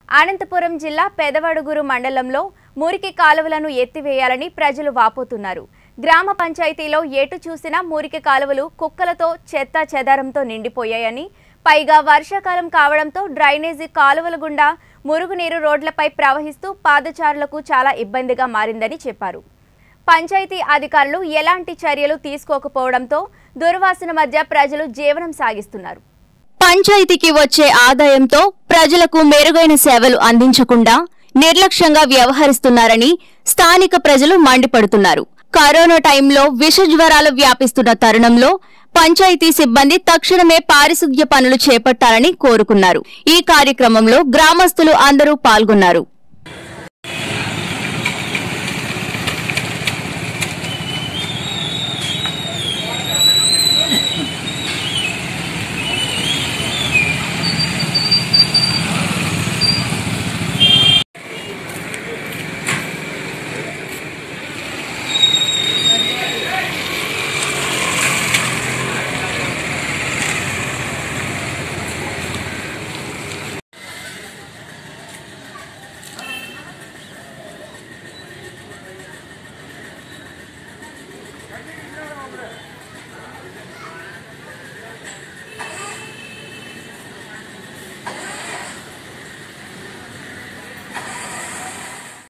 అనంతపురం జిల్లా పెదవడుగురు మండలంలో మురికి కాలువలను ఎత్తివేయాలని ప్రజలు వాపోతున్నారు గ్రామ పంచాయతీలో ఎటు చూసినా మురికి కాలువలు కుక్కలతో చెత్త చెదారంతో నిండిపోయాయని పైగా వర్షాకాలం కావడంతో డ్రైనేజీ కాలువల గుండా మురుగునీరు రోడ్లపై ప్రవహిస్తూ పాదచారులకు చాలా ఇబ్బందిగా మారిందని చెప్పారు పంచాయతీ అధికారులు ఎలాంటి చర్యలు తీసుకోకపోవడంతో దుర్వాసన మధ్య ప్రజలు జీవనం సాగిస్తున్నారు పంచాయతీకి వచ్చే ఆదాయంతో ప్రజలకు మెరుగైన సేవలు అందించకుండా నిర్లక్ష్యంగా వ్యవహరిస్తున్నారని స్థానిక ప్రజలు మండిపడుతున్నారు కరోనా టైంలో విష జ్వరాలు వ్యాపిస్తున్న తరుణంలో పంచాయతీ సిబ్బంది తక్షణమే పారిశుద్ధ్య పనులు చేపట్టాలని కోరుకున్నారు ఈ కార్యక్రమంలో గ్రామస్తులు అందరూ పాల్గొన్నారు